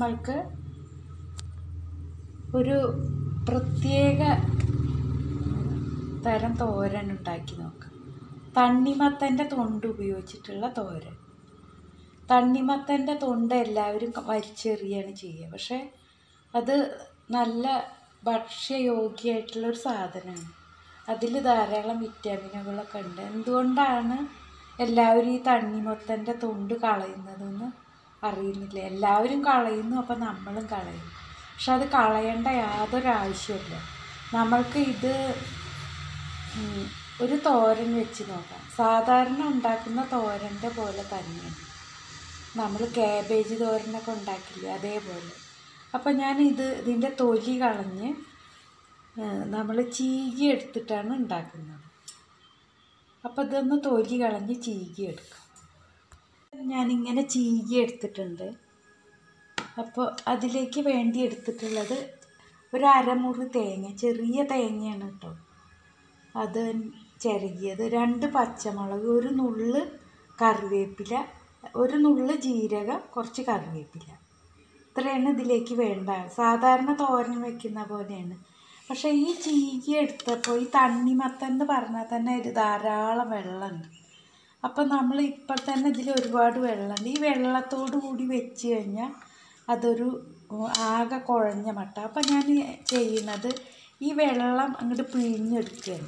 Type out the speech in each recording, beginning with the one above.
നമ്മൾക്ക് ഒരു പ്രത്യേക തരം തോരൻ ഉണ്ടാക്കി നോക്കാം തണ്ണിമത്തൻ്റെ തൊണ്ട് ഉപയോഗിച്ചിട്ടുള്ള തോരൻ തണ്ണിമത്തൻ്റെ തൊണ്ട് എല്ലാവരും ക- വലിച്ചെറിയാണ് ചെയ്യുക പക്ഷേ അത് നല്ല ഭക്ഷ്യയോഗ്യമായിട്ടുള്ളൊരു സാധനമാണ് അതിൽ ധാരാളം വിറ്റാമിനുകളൊക്കെ ഉണ്ട് എന്തുകൊണ്ടാണ് എല്ലാവരും ഈ തണ്ണിമത്തൻ്റെ തൊണ്ട് കളയുന്നതെന്ന് അറിയുന്നില്ല എല്ലാവരും കളയുന്നു അപ്പം നമ്മളും കളയും പക്ഷെ അത് കളയേണ്ട യാതൊരു ആവശ്യമില്ല നമ്മൾക്ക് ഇത് ഉം, ഒരു തോരൻ വെച്ച് നോക്കാം സാധാരണ ഉണ്ടാക്കുന്ന തോരൻ്റെ പോലെ തന്നെയാണ് നമ്മൾ കാബേജ് തോരനൊക്കെ ഉണ്ടാക്കില്ലേ അതേപോലെ അപ്പം ഞാൻ ഇത് ഇതിൻ്റെ തൊലി കളഞ്ഞ് നമ്മൾ ചീകി എടുത്തിട്ടാണ് ഉണ്ടാക്കുന്നത് അപ്പം ഇതൊന്ന് തൊലി കളഞ്ഞ് ചീകി എടുക്കാം ഞാനിങ്ങനെ ചീകി എടുത്തിട്ടുണ്ട് അപ്പോൾ അതിലേക്ക് വേണ്ടി എടുത്തിട്ടുള്ളത് ഒരു അരമുറി തേങ്ങ ചെറിയ തേങ്ങയാണ് കേട്ടോ അത് ചിരകിയത് രണ്ട് പച്ചമുളക് ഒരു നുള്ള് കറിവേപ്പില ഒരു നുള്ള് ജീരകം കുറച്ച് കറിവേപ്പില ഇത്രയാണ് ഇതിലേക്ക് വേണ്ട സാധാരണ തോരൻ വെക്കുന്ന പോലെയാണ് പക്ഷേ ഈ ചീകി എടുത്തപ്പോൾ ഈ തണ്ണിമത്തൻ എന്ന് പറഞ്ഞാൽ തന്നെ ഒരു ധാരാളം വെള്ളമുണ്ട് അപ്പം നമ്മൾ ഇപ്പോൾ തന്നെ ഇതിൽ ഒരുപാട് വെള്ളമുണ്ട് ഈ വെള്ളത്തോടു കൂടി വെച്ച് കഴിഞ്ഞാൽ അതൊരു ഉം, ആകെ കുഴഞ്ഞ മട്ട അപ്പം ഞാൻ ചെയ്യുന്നത് ഈ വെള്ളം അങ്ങോട്ട് പിഴിഞ്ഞെടുക്കുകയാണ്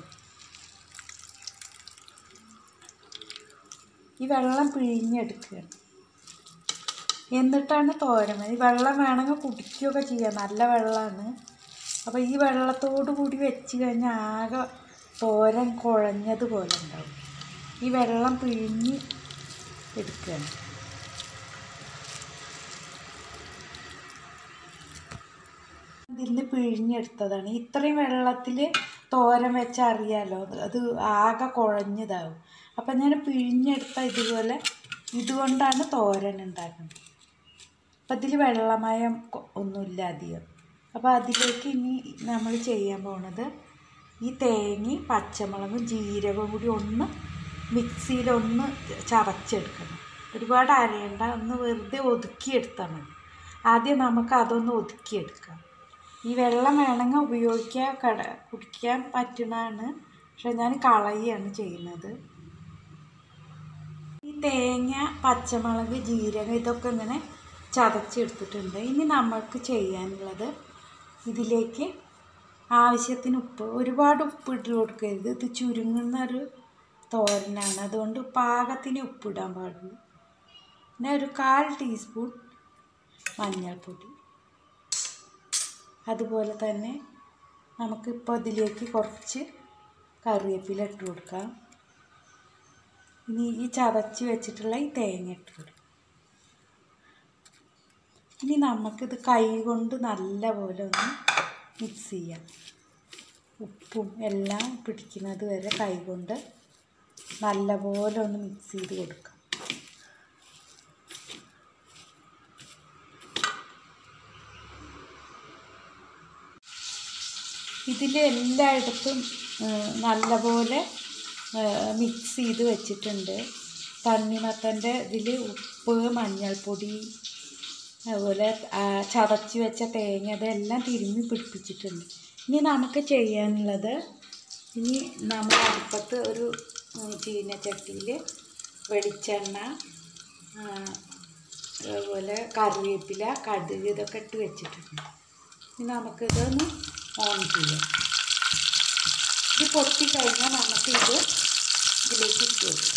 ഈ വെള്ളം പിഴിഞ്ഞെടുക്കുകയാണ് എന്നിട്ടാണ് തോരൻ ഈ വെള്ളം വേണമെങ്കിൽ കുടിക്കുകയൊക്കെ ചെയ്യാം നല്ല വെള്ളമാണ് അപ്പോൾ ഈ വെള്ളത്തോടു കൂടി വെച്ച് കഴിഞ്ഞാൽ ആകെ തോരൻ കുഴഞ്ഞതുപോലെ ഉണ്ടാവും ഈ വെള്ളം പിഴിഞ്ഞ് എടുക്കുകയാണ് ഇതിൽ നിന്ന് പിഴിഞ്ഞെടുത്തതാണ് ഇത്രയും വെള്ളത്തിൽ തോരൻ വെച്ചാൽ അറിയാലോ അത് അത് ആകെ കുഴഞ്ഞതാവും അപ്പം ഞാൻ പിഴിഞ്ഞെടുത്ത ഇതുപോലെ ഇതുകൊണ്ടാണ് തോരൻ ഉണ്ടാക്കുന്നത് അപ്പം ഇതിൽ വെള്ളമയം കൊ- ഒന്നുമില്ല അധികം അപ്പോൾ അതിലേക്ക് ഇനി നമ്മൾ ചെയ്യാൻ പോണത് ഈ തേങ്ങയും പച്ചമുളകും ജീരകവും കൂടി ഒന്ന് മിക്സിയിലൊന്ന് ചതച്ചെടുക്കണം ഒരുപാട് അരയണ്ട ഒന്ന് വെറുതെ ഒതുക്കിയെടുത്താൽ മതി ആദ്യം നമുക്ക് അതൊന്ന് ഒതുക്കിയെടുക്കാം ഈ വെള്ളം വേണമെങ്കിൽ ഉപയോഗിക്കാൻ കട കുടിക്കാൻ പറ്റുന്നതാണ് പക്ഷെ ഞാൻ കളയുകയാണ് ചെയ്യുന്നത് ഈ തേങ്ങ പച്ചമുളക് ജീരകം ഇതൊക്കെ ഇങ്ങനെ ചതച്ചെടുത്തിട്ടുണ്ട് ഇനി നമ്മൾക്ക് ചെയ്യാനുള്ളത് ഇതിലേക്ക് ആവശ്യത്തിന് ഉപ്പ് ഒരുപാട് ഉപ്പ് ഇട്ട് കൊടുക്കരുത് ഇത് ചുരുങ്ങുന്ന ഒരു തോരനാണ് അതുകൊണ്ട് പാകത്തിന് ഉപ്പിടാൻ പാടുള്ളൂ പിന്നെ ഒരു കാൽ ടീസ്പൂൺ മഞ്ഞൾപ്പൊടി അതുപോലെ തന്നെ നമുക്കിപ്പോൾ ഇതിലേക്ക് കുറച്ച് കറിവേപ്പില ഇട്ട് കൊടുക്കാം ഇനി ഈ ചതച്ച് വെച്ചിട്ടുള്ള ഈ തേങ്ങ ഇട്ട് കൊടുക്കാം ഇനി നമുക്കിത് കൈ കൊണ്ട് നല്ലപോലെ ഒന്ന് മിക്സ് ചെയ്യാം ഉപ്പും എല്ലാം പിടിക്കുന്നത് വരെ കൈ കൊണ്ട് നല്ലപോലെ ഒന്ന് മിക്സ് ചെയ്ത് കൊടുക്കാം ഇതിൽ എല്ലായിടത്തും ആ, നല്ലപോലെ മിക്സ് ചെയ്ത് വെച്ചിട്ടുണ്ട് തണ്ണിമത്തൻ്റെ ഇതിൽ ഉപ്പ് മഞ്ഞൾപ്പൊടി അതുപോലെ ആ, ചതച്ച് വെച്ച തേങ്ങ അതെല്ലാം തിരുമ്മി പിടിപ്പിച്ചിട്ടുണ്ട് ഇനി നമുക്ക് ചെയ്യാനുള്ളത് ഇനി നമ്മൾ അടുപ്പത്ത് ഒരു ഉം, ചീനച്ചട്ടിയിൽ വെളിച്ചെണ്ണ ആ, അതുപോലെ കറിവേപ്പില കടുക് ഇതൊക്കെ ഇട്ട് വെച്ചിട്ടുണ്ട് ഇനി നമുക്കിതൊന്ന് ഓൺ ചെയ്യാം ഇത് പൊട്ടി കഴിഞ്ഞാൽ നമുക്കിത് ഇതിലേക്ക് ഇട്ട് കൊടുക്കാം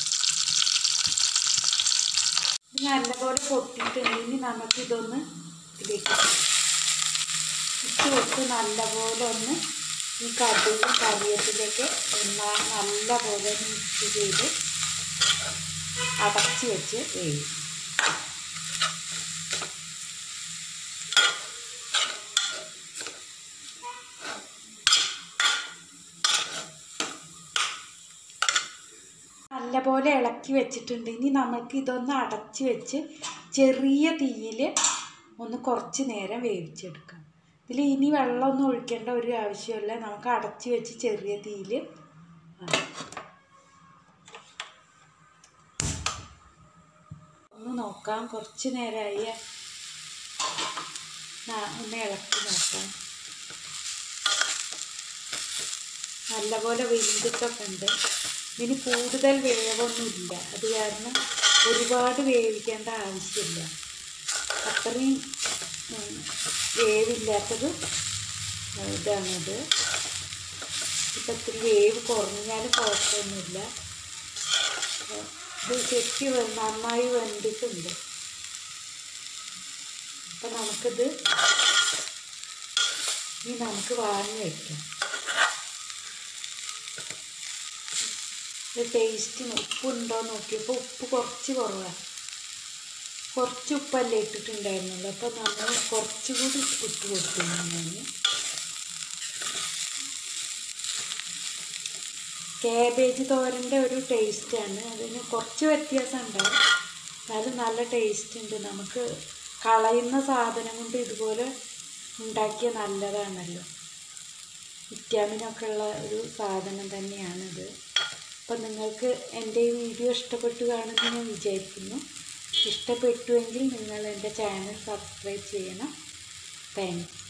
ഇത് നല്ലപോലെ പൊട്ടിയിട്ടുണ്ട് ഇനി നമുക്കിതൊന്ന് ഇതിലേക്ക് ഇട്ട് കൊടുക്കാം. ഇട്ട് കൊടുത്ത് നല്ലപോലെ ഒന്ന് ഈ കടുകും കറിവേപ്പിലേക്ക് ഒന്ന് നല്ലപോലെ ഒന്ന് മിക്സ് ചെയ്ത് അടച്ച് വെച്ച് വേവിക്കും നല്ലപോലെ ഇളക്കി വെച്ചിട്ടുണ്ട് ഇനി നമുക്ക് ഇതൊന്ന് അടച്ച് വെച്ച് ചെറിയ തീയിൽ ഒന്ന് കുറച്ച് നേരം വേവിച്ചെടുക്കാം ഇതിൽ ഇനി വെള്ളമൊന്നും ഒഴിക്കേണ്ട ഒരു ആവശ്യമില്ല നമുക്ക് അടച്ച് വെച്ച് ചെറിയ തീയിൽ ഒന്ന് നോക്കാം കുറച്ച് നേരമായി ആ- ഒന്ന് ഇളക്കി നോക്കാം നല്ലപോലെ വെന്തിട്ടൊക്കെ ഉണ്ട് ഇതിന് കൂടുതൽ വേവൊന്നുമില്ല അത് കാരണം ഒരുപാട് വേവിക്കേണ്ട ആവശ്യമില്ല അത്രയും ഉം, വേവില്ലാത്തത് ഇതാണിത് ഇപ്പം ഇത്തിരി വേവ് കുറഞ്ഞാലും കുഴപ്പമൊന്നുമില്ല ഇത് ശരിക്ക് വെ- നന്നായി വെന്തിട്ടുണ്ട് അപ്പം നമുക്കിത് ഇനി നമുക്ക് വാങ്ങി വയ്ക്കാം ഇത് ടേസ്റ്റിന് ഉപ്പുണ്ടോ നോക്കിയപ്പോൾ ഉപ്പ് കുറച്ച് കുറവാണ് കുറച്ച് ഉപ്പല്ലേ ഇട്ടിട്ടുണ്ടായിരുന്നുള്ളൂ അപ്പോൾ നമ്മൾ കുറച്ചുകൂടി ഇട്ട് കൊടുത്തു ഞാൻ കാബേജ് തോരൻ്റെ ഒരു ടേസ്റ്റാണ് അതിന് കുറച്ച് വ്യത്യാസം ഉണ്ടാവും എന്നാലും നല്ല ടേസ്റ്റ് ഉണ്ട് നമുക്ക് കളയുന്ന സാധനം കൊണ്ട് ഇതുപോലെ ഉണ്ടാക്കിയ നല്ലതാണല്ലോ വിറ്റാമിനൊക്കെ ഉള്ള ഒരു സാധനം തന്നെയാണിത് അപ്പം നിങ്ങൾക്ക് എൻ്റെ ഈ വീഡിയോ ഇഷ്ടപ്പെട്ടു കാണുമെന്ന് ഞാൻ വിചാരിക്കുന്നു ഇഷ്ടപ്പെട്ടുവെങ്കിൽ നിങ്ങൾ എൻ്റെ ചാനൽ സബ്സ്ക്രൈബ് ചെയ്യണം താങ്ക് യു